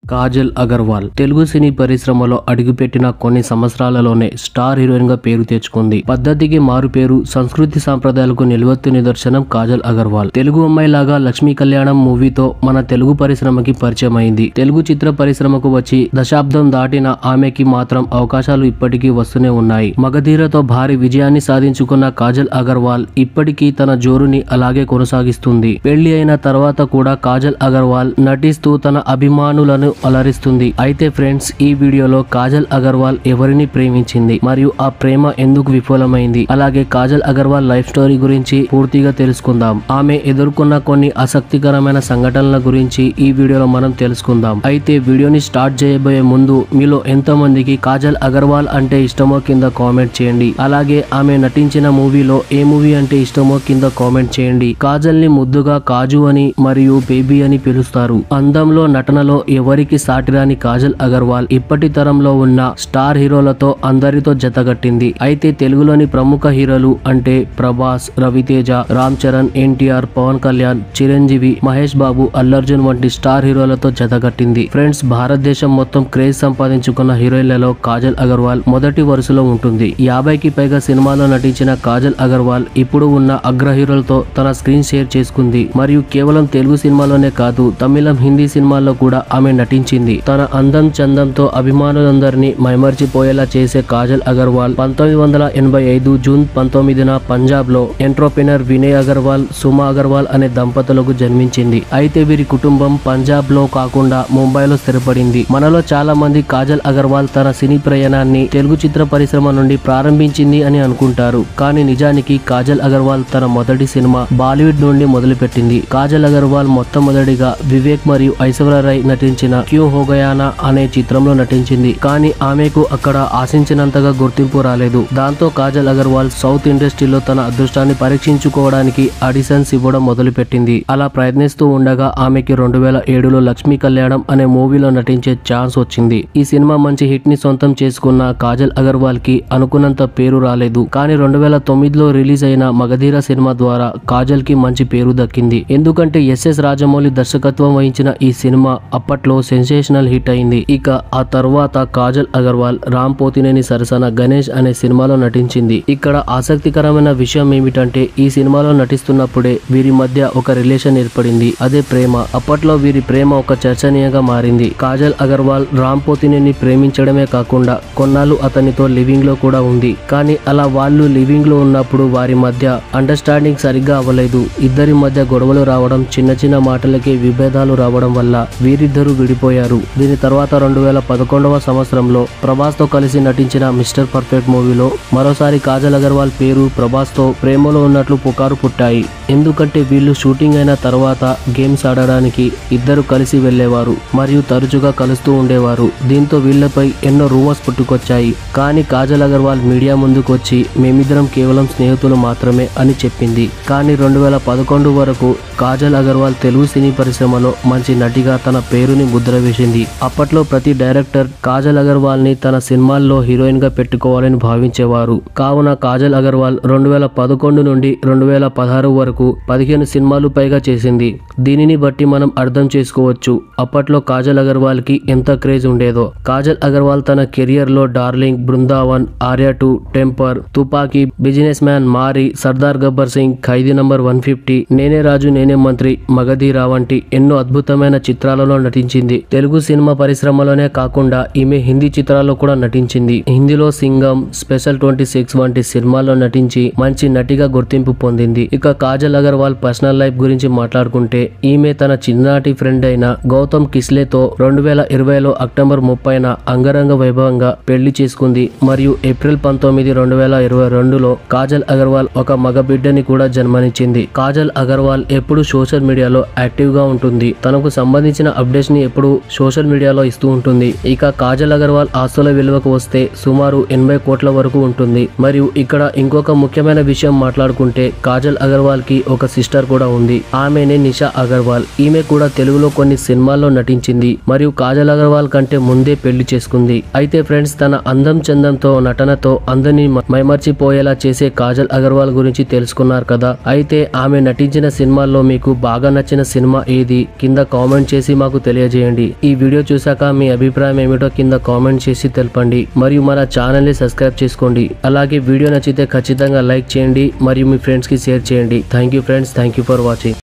కాజల్ అగర్వాల్ తెలుగు సినీ పరిశ్రమలో అడుగుపెట్టిన కొన్ని సంవత్సరాలలోనే స్టార్ హీరోయిన్ గా పేరు తెచ్చుకుంది పద్ధతికి మారు పేరు సంస్కృతి సాంప్రదాయాలకు నిలువెత్తు నిదర్శనం కాజల్ అగర్వాల్ తెలుగు అమ్మాయిలాగా లక్ష్మీ కళ్యాణం మూవీతో మన తెలుగు పరిశ్రమకి పరిచయం అయింది తెలుగు చిత్ర పరిశ్రమకు వచ్చి దశాబ్దం దాటిన ఆమెకి మాత్రం అవకాశాలు ఇప్పటికీ వస్తూనే ఉన్నాయి మగధీరతో భారీ విజయాన్ని సాధించుకున్న కాజల్ అగర్వాల్ ఇప్పటికీ తన జోరుని అలాగే కొనసాగిస్తుంది పెళ్లి అయిన తర్వాత కూడా కాజల్ అగర్వాల్ నటిస్తూ తన అభిమానులను అలరిస్తుంది అయితే ఫ్రెండ్స్ ఈ వీడియోలో కాజల్ అగర్వాల్ ఎవరిని ప్రేమించింది మరియు ఆ ప్రేమ ఎందుకు విఫలమైంది అలాగే కాజల్ అగర్వాల్ లైఫ్ స్టోరీ గురించి పూర్తిగా తెలుసుకుందాం ఆమె ఎదుర్కొన్న కొన్ని ఆసక్తికరమైన సంఘటనల గురించి ఈ వీడియోలో మనం తెలుసుకుందాం అయితే వీడియోని స్టార్ట్ చేయబోయే ముందు మీలో ఎంతో మందికి కాజల్ అగర్వాల్ అంటే ఇష్టమో కింద కామెంట్ చేయండి అలాగే ఆమె నటించిన మూవీలో ఏ మూవీ అంటే ఇష్టమో కింద కామెంట్ చేయండి కాజల్ ని ముద్దుగా కాజు అని మరియు బేబీ అని పిలుస్తారు అందంలో నటనలో ఎవరికి సాటిరాని కాజల్ అగర్వాల్ ఇప్పటి తరంలో ఉన్న స్టార్ హీరోలతో అందరితో జతగట్టింది అయితే తెలుగులోని ప్రముఖ హీరోలు అంటే ప్రభాస్ రవితేజ రామ్ చరణ్ ఎన్టీఆర్ పవన్ కళ్యాణ్ చిరంజీవి మహేష్ బాబు అల్లర్జున్ వంటి స్టార్ హీరోలతో జతగట్టింది ఫ్రెండ్స్ భారతదేశం మొత్తం క్రేజ్ సంపాదించుకున్న హీరోయిన్లలో కాజల్ అగర్వాల్ మొదటి వరుసలో ఉంటుంది యాభైకి పైగా సినిమాలో నటించిన కాజల్ అగర్వాల్ ఇప్పుడు ఉన్న అగ్ర హీరోలతో తన స్క్రీన్ షేర్ చేసుకుంది మరియు కేవలం తెలుగు సినిమాలోనే కాదు తమిళం హిందీ సినిమాల్లో కూడా ఆమె నటించింది తన అందం చందంతో అభిమానులందరినీ మైమర్చిపోయేలా చేసే కాజల్ అగర్వాల్ పంతొమ్మిది వందల ఎనభై ఐదు జూన్ పంతొమ్మిదిన పంజాబ్ లో ఎంట్రోపెనర్ వినయ్ అగర్వాల్ సుమా అగర్వాల్ అనే దంపతులకు జన్మించింది అయితే వీరి కుటుంబం పంజాబ్ లో కాకుండా ముంబైలో స్థిరపడింది మనలో చాలా మంది కాజల్ అగర్వాల్ తన సినీ ప్రయాణాన్ని తెలుగు చిత్ర పరిశ్రమ నుండి ప్రారంభించింది అని అనుకుంటారు కానీ నిజానికి కాజల్ అగర్వాల్ తన మొదటి సినిమా బాలీవుడ్ నుండి మొదలుపెట్టింది కాజల్ అగర్వాల్ మొట్టమొదటిగా వివేక్ మరియు ఐశ్వర్య రాయ్ నటించిన క్యూ హోగయానా అనే చిత్రంలో నటించింది కానీ ఆమెకు అక్కడ ఆశించినంతగా గుర్తింపు రాలేదు దాంతో కాజల్ అగర్వాల్ సౌత్ ఇండస్ట్రీలో తన అదృష్టాన్ని పరీక్షించుకోవడానికి ఆడిషన్స్ ఇవ్వడం మొదలుపెట్టింది అలా ప్రయత్నిస్తూ ఉండగా ఆమెకి రెండు వేల ఏడులో లక్ష్మీ కళ్యాణం అనే మూవీలో నటించే ఛాన్స్ వచ్చింది ఈ సినిమా మంచి హిట్ ని సొంతం చేసుకున్న కాజల్ అగర్వాల్ కి అనుకున్నంత పేరు రాలేదు కానీ రెండు వేల తొమ్మిదిలో రిలీజ్ అయిన మగధీర సినిమా ద్వారా కాజల్ కి మంచి పేరు దక్కింది ఎందుకంటే ఎస్ఎస్ రాజమౌళి దర్శకత్వం వహించిన ఈ సినిమా అప్పట్లో సెన్సేషనల్ హిట్ అయింది ఇక ఆ తర్వాత కాజల్ అగర్వాల్ రామ్ పోతినేని సరసన గణేష్ అనే సినిమాలో నటించింది ఇక్కడ ఆసక్తికరమైన విషయం ఏమిటంటే ఈ సినిమాలో నటిస్తున్నప్పుడే వీరి మధ్య ఒక రిలేషన్ ఏర్పడింది అదే ప్రేమ అప్పట్లో వీరి ప్రేమ ఒక చర్చనీయంగా మారింది కాజల్ అగర్వాల్ రామ్ పోతినేని ప్రేమించడమే కాకుండా కొన్నాళ్ళు అతనితో లివింగ్ లో కూడా ఉంది కానీ అలా వాళ్ళు లివింగ్ లో ఉన్నప్పుడు వారి మధ్య అండర్స్టాండింగ్ సరిగ్గా అవ్వలేదు ఇద్దరి మధ్య గొడవలు రావడం చిన్న చిన్న మాటలకి విభేదాలు రావడం వల్ల వీరిద్దరూ విడిపోయారు దీని తర్వాత రెండు వేల పదకొండవ సంవత్సరంలో ప్రభాస్ తో కలిసి నటించిన మిస్టర్ పర్ఫెక్ట్ మూవీలో మరోసారి కాజల్ అగర్వాల్ పేరు ప్రభాస్ తో ప్రేమలో ఉన్నట్లు పుకారు పుట్టాయి ఎందుకంటే వీళ్ళు షూటింగ్ అయిన తర్వాత గేమ్స్ ఆడడానికి ఇద్దరు కలిసి వెళ్ళేవారు మరియు తరచుగా కలుస్తూ ఉండేవారు దీంతో వీళ్లపై ఎన్నో రూమర్స్ పుట్టుకొచ్చాయి కానీ కాజల్ అగర్వాల్ మీడియా ముందుకు వచ్చి మేమిద్దరం కేవలం స్నేహితులు మాత్రమే అని చెప్పింది కానీ రెండు వేల పదకొండు వరకు కాజల్ అగర్వాల్ తెలుగు సినీ పరిశ్రమలో మంచి నటిగా తన పేరుని ముద్ర వేసింది అప్పట్లో ప్రతి డైరెక్టర్ కాజల్ అగర్వాల్ ని తన సినిమాల్లో హీరోయిన్ గా పెట్టుకోవాలని భావించేవారు కావున కాజల్ అగర్వాల్ రెండు వేల పదకొండు నుండి రెండు వేల పదహారు వరకు పదిహేను సినిమాలు పైగా చేసింది దీనిని బట్టి మనం అర్థం చేసుకోవచ్చు అప్పట్లో కాజల్ అగర్వాల్ కి ఎంత క్రేజ్ ఉండేదో కాజల్ అగర్వాల్ తన కెరియర్ లో Darling Brindavan Arya two Temper Tupaki Businessman Maari Sardaar Gabbar Singh Khaidi number one fifty Nene Raju నేనే మంత్రి మగధీరా వంటి ఎన్నో అద్భుతమైన చిత్రాలలో నటించింది తెలుగు సినిమా పరిశ్రమలోనే కాకుండా ఈమె హిందీ చిత్రాల్లో కూడా నటించింది హిందీలో సింగం స్పెషల్ ట్వంటీ సిక్స్ వంటి సినిమాల్లో నటించి మంచి నటిగా గుర్తింపు పొందింది ఇక కాజల్ అగర్వాల్ పర్సనల్ లైఫ్ గురించి మాట్లాడుకుంటే ఈమె తన చిన్ననాటి ఫ్రెండ్ అయిన గౌతమ్ కిస్లేతో రెండు వేల ఇరవైలో అక్టోబర్ ముప్పైన అంగరంగ వైభవంగా పెళ్లి చేసుకుంది మరియు ఏప్రిల్ పంతొమ్మిది రెండు వేల ఇరవై రెండులో కాజల్ అగర్వాల్ ఒక మగ బిడ్డని కూడా జన్మనిచ్చింది కాజల్ అగర్వాల్ ఎప్పుడు సోషల్ మీడియాలో యాక్టివ్ గా ఉంటుంది తనకు సంబంధించిన అప్డేట్స్ ని ఎప్పుడు సోషల్ మీడియాలో ఇస్తూ ఉంటుంది ఇక కాజల్ అగర్వాల్ ఆస్తుల విలువకు వస్తే సుమారు ఎనభై కోట్ల వరకు ఉంటుంది మరియు ఇక్కడ ఇంకొక ముఖ్యమైన విషయం మాట్లాడుకుంటే కాజల్ అగర్వాల్ కి ఒక సిస్టర్ కూడా ఉంది ఆమెనే నిషా అగర్వాల్ ఈమె కూడా తెలుగులో కొన్ని సినిమాల్లో నటించింది మరియు కాజల్ అగర్వాల్ కంటే ముందే పెళ్లి చేసుకుంది అయితే ఫ్రెండ్స్ తన అందం చందంతో నటనతో అందరినీ మ- మైమర్చిపోయేలా చేసే కాజల్ అగర్వాల్ గురించి తెలుసుకున్నారు కదా అయితే ఆమె నటించిన సినిమాల్లో మీకు బాగా నచ్చిన సినిమా ఏది కింద కామెంట్ చేసి మాకు తెలియజేయండి చేయండి ఈ వీడియో చూశాక మీ అభిప్రాయం ఏమిటో కింద కామెంట్ చేసి తెలపండి మరియు మన ఛానల్ ని సబ్స్క్రైబ్ చేసుకోండి అలాగే వీడియో నచ్చితే ఖచ్చితంగా లైక్ చేయండి మరియు మీ ఫ్రెండ్స్ కి షేర్ చేయండి thank you friends thank you for watching